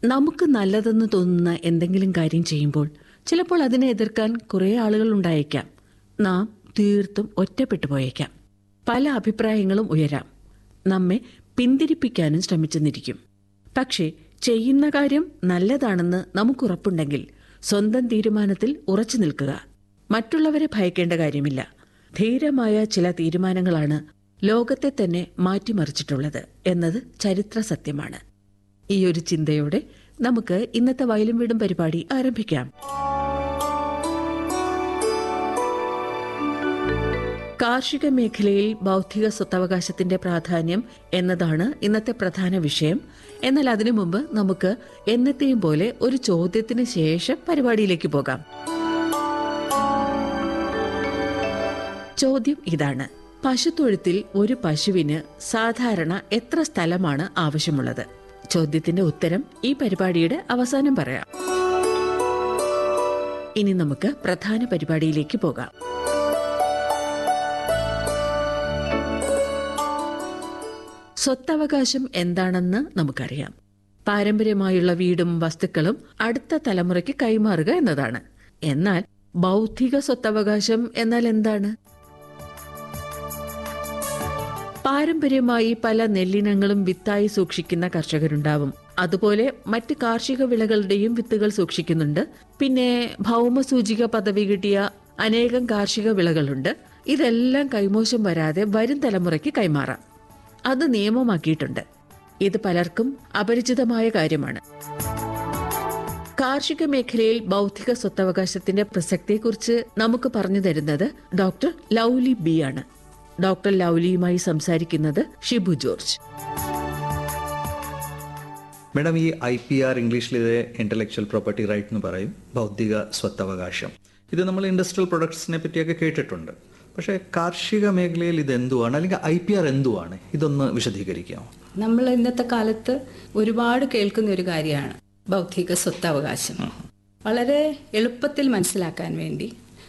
നമുക്ക് നല്ലതെന്ന് തോന്നുന്ന എന്തെങ്കിലും കാര്യം ചെയ്യുമ്പോൾ ചിലപ്പോൾ അതിനെ എതിർക്കാൻ കുറേ ആളുകൾ ഉണ്ടായേക്കാം നാം തീർത്തും ഒറ്റപ്പെട്ടു പോയേക്കാം പല അഭിപ്രായങ്ങളും ഉയരാം നമ്മെ പിന്തിരിപ്പിക്കാനും ശ്രമിച്ചെന്നിരിക്കും പക്ഷേ ചെയ്യുന്ന കാര്യം നല്ലതാണെന്ന് നമുക്കുറപ്പുണ്ടെങ്കിൽ സ്വന്തം തീരുമാനത്തിൽ ഉറച്ചു നിൽക്കുക മറ്റുള്ളവരെ ഭയക്കേണ്ട കാര്യമില്ല ധീരമായ ചില തീരുമാനങ്ങളാണ് ലോകത്തെ തന്നെ മാറ്റിമറിച്ചിട്ടുള്ളത് എന്നത് ചരിത്ര സത്യമാണ് ഈ ഒരു ചിന്തയോടെ നമുക്ക് ഇന്നത്തെ വയലും വീടും പരിപാടി ആരംഭിക്കാം കാർഷിക മേഖലയിൽ ബൗദ്ധിക സ്വത്തവകാശത്തിന്റെ പ്രാധാന്യം എന്നതാണ് ഇന്നത്തെ പ്രധാന വിഷയം എന്നാൽ അതിനു മുമ്പ് നമുക്ക് എന്നത്തെയും പോലെ ഒരു ചോദ്യത്തിന് ശേഷം പരിപാടിയിലേക്ക് പോകാം ചോദ്യം ഇതാണ് പശുത്തൊഴുത്തിൽ ഒരു പശുവിന് സാധാരണ എത്ര സ്ഥലമാണ് ആവശ്യമുള്ളത് ചോദ്യത്തിന്റെ ഉത്തരം ഈ പരിപാടിയുടെ അവസാനം പറയാം ഇനി നമുക്ക് പ്രധാന പരിപാടിയിലേക്ക് പോകാം സ്വത്തവകാശം എന്താണെന്ന് നമുക്കറിയാം പാരമ്പര്യമായുള്ള വീടും വസ്തുക്കളും അടുത്ത തലമുറയ്ക്ക് കൈമാറുക എന്നതാണ് എന്നാൽ ബൗദ്ധിക സ്വത്തവകാശം എന്നാൽ എന്താണ് പാരമ്പര്യമായി പല നെല്ലിനങ്ങളും വിത്തായി സൂക്ഷിക്കുന്ന കർഷകരുണ്ടാവും അതുപോലെ മറ്റ് കാർഷിക വിളകളുടെയും വിത്തുകൾ സൂക്ഷിക്കുന്നുണ്ട് പിന്നെ ഭൗമസൂചിക പദവി കിട്ടിയ അനേകം കാർഷിക വിളകളുണ്ട് ഇതെല്ലാം കൈമോശം വരാതെ വരും തലമുറയ്ക്ക് കൈമാറാം അത് നിയമമാക്കിയിട്ടുണ്ട് ഇത് പലർക്കും അപരിചിതമായ കാര്യമാണ് കാർഷിക മേഖലയിൽ ബൗദ്ധിക സ്വത്തവകാശത്തിന്റെ പ്രസക്തിയെക്കുറിച്ച് നമുക്ക് പറഞ്ഞു തരുന്നത് ഡോക്ടർ ലൗലി ബി ആണ് ഡോക്ടർ ലൗലിയുമായി സംസാരിക്കുന്നത് ഷിബു ജോർജ് മേഡം ഈ ഐ പി ആർ ഇംഗ്ലീഷിൽ ഇത് ഇന്റലക്ച്വൽ പ്രോപ്പർട്ടി റൈറ്റ് എന്ന് പറയും ബൗദ്ധിക സ്വത്തവകാശം ഇത് നമ്മൾ ഇൻഡസ്ട്രിയൽ പ്രൊഡക്ട്സിനെ പറ്റിയൊക്കെ കേട്ടിട്ടുണ്ട് പക്ഷേ കാർഷിക മേഖലയിൽ ഇത് എന്തുവാണ് അല്ലെങ്കിൽ ഐ പി ആർ എന്തുവാണ് ഇതൊന്ന് വിശദീകരിക്കാമോ നമ്മൾ ഇന്നത്തെ കാലത്ത് ഒരുപാട് കേൾക്കുന്ന ഒരു കാര്യമാണ് ബൗദ്ധിക സ്വത്തവകാശം വളരെ എളുപ്പത്തിൽ മനസ്സിലാക്കാൻ വേണ്ടി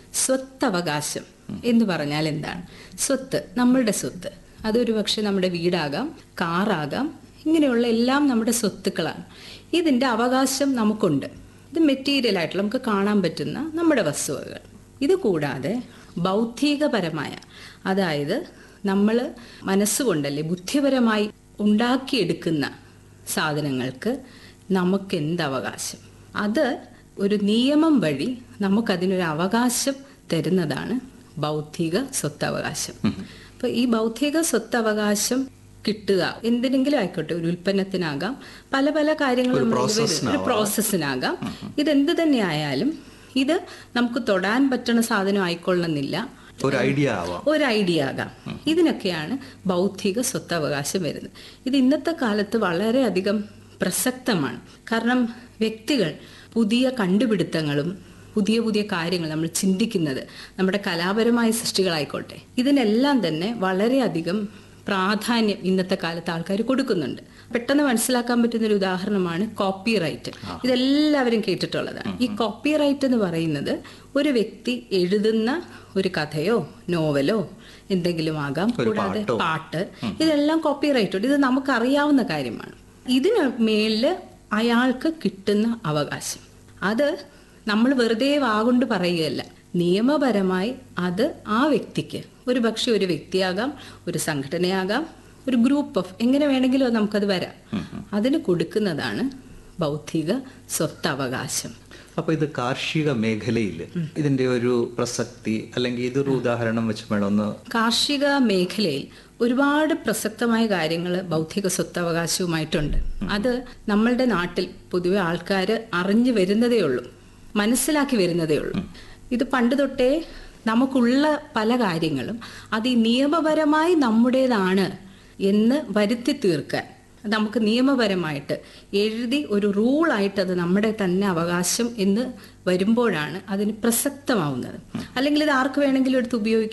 സ്വത്തവകാശം എന്ന് പറഞ്ഞാൽ എന്താണ് സ്വത്ത് നമ്മളുടെ സ്വത്ത് അതൊരു പക്ഷെ നമ്മുടെ വീടാകാം കാറാകാം ഇങ്ങനെയുള്ള എല്ലാം നമ്മുടെ സ്വത്തുക്കളാണ് ഇതിന്റെ അവകാശം നമുക്കുണ്ട് ഇത് മെറ്റീരിയൽ ആയിട്ട് നമുക്ക് കാണാൻ പറ്റുന്ന നമ്മുടെ വസ്തുവകൾ ഇത് കൂടാതെ ബൗദ്ധികപരമായ അതായത് നമ്മൾ മനസ്സുകൊണ്ടല്ലേ ബുദ്ധിപരമായി ഉണ്ടാക്കിയെടുക്കുന്ന സാധനങ്ങൾക്ക് നമുക്ക് എന്ത് അവകാശം അത് ഒരു നിയമം വഴി നമുക്കതിനൊരു അവകാശം തരുന്നതാണ് ബൗദ്ധിക സ്വത്തവകാശം അപ്പൊ ഈ ബൗദ്ധിക സ്വത്തവകാശം കിട്ടുക എന്തിനെങ്കിലും ആയിക്കോട്ടെ ഒരു ഉൽപ്പന്നത്തിനാകാം പല പല കാര്യങ്ങളും നമ്മൾ ഉപയോഗി- ഒരു പ്രോസസ്സിനാകാം ഇതെന്ത് തന്നെ ആയാലും ഇത് നമുക്ക് തൊടാൻ പറ്റുന്ന സാധനം ആയിക്കൊള്ളണമെന്നില്ല ഒരു ഐഡിയ ആവാം ഒരു ഐഡിയ ആകാം ഇതിനൊക്കെയാണ് ബൗദ്ധിക സ്വത്തവകാശം വരുന്നത് ഇത് ഇന്നത്തെ കാലത്ത് വളരെയധികം പ്രസക്തമാണ് കാരണം വ്യക്തികൾ പുതിയ കണ്ടുപിടുത്തങ്ങളും പുതിയ പുതിയ കാര്യങ്ങൾ നമ്മൾ ചിന്തിക്കുന്നത് നമ്മുടെ കലാപരമായ സൃഷ്ടികളായിക്കോട്ടെ ഇതിനെല്ലാം തന്നെ വളരെയധികം പ്രാധാന്യം ഇന്നത്തെ കാലത്ത് ആൾക്കാർ കൊടുക്കുന്നുണ്ട് പെട്ടെന്ന് മനസ്സിലാക്കാൻ പറ്റുന്ന ഒരു ഉദാഹരണമാണ് കോപ്പി റൈറ്റ് ഇതെല്ലാവരും കേട്ടിട്ടുള്ളതാണ് ഈ കോപ്പി റൈറ്റ് എന്ന് പറയുന്നത് ഒരു വ്യക്തി എഴുതുന്ന ഒരു കഥയോ നോവലോ എന്തെങ്കിലും ആകാം കൂടാതെ പാട്ട് ഇതെല്ലാം കോപ്പി റൈറ്റ് ഉണ്ട് ഇത് നമുക്കറിയാവുന്ന കാര്യമാണ് ഇതിന് മേളില് അയാൾക്ക് കിട്ടുന്ന അവകാശം അത് നമ്മൾ വെറുതെ വാഗൊണ്ട് പറയുകയല്ല നിയമപരമായി അത് ആ വ്യക്തിക്ക് ഒരു പക്ഷെ ഒരു വ്യക്തിയാകാം ഒരു സംഘടനയാകാം ഒരു ഗ്രൂപ്പ് ഓഫ് എങ്ങനെ വേണമെങ്കിലും അത് നമുക്കത് വരാം അതിന് കൊടുക്കുന്നതാണ് ബൗദ്ധിക സ്വത്തവകാശം അപ്പൊ ഇത് കാർഷിക മേഖലയിൽ ഇതിന്റെ ഒരു പ്രസക്തി അല്ലെങ്കിൽ ഇതൊരു ഉദാഹരണം വെച്ച് വേണം ഒന്ന് കാർഷിക മേഖലയിൽ ഒരുപാട് പ്രസക്തമായ കാര്യങ്ങൾ ബൗദ്ധിക സ്വത്തവകാശവുമായിട്ടുണ്ട് അത് നമ്മളുടെ നാട്ടിൽ പൊതുവെ ആൾക്കാർ അറിഞ്ഞു വരുന്നതേ ഉള്ളൂ മനസ്സിലാക്കി വരുന്നതേ ഉള്ളൂ ഇത് പണ്ട് തൊട്ടേ നമുക്കുള്ള പല കാര്യങ്ങളും അത് ഈ നിയമപരമായി നമ്മുടേതാണ് എന്ന് വരുത്തി തീർക്കാൻ നമുക്ക് നിയമപരമായിട്ട് എഴുതി ഒരു റൂളായിട്ട് അത് നമ്മുടെ തന്നെ അവകാശം എന്ന് വരുമ്പോഴാണ് അതിന് പ്രസക്തമാവുന്നത് അല്ലെങ്കിൽ ഇത് ആർക്ക് വേണമെങ്കിലും എടുത്ത് ഉപയോഗിക്കാം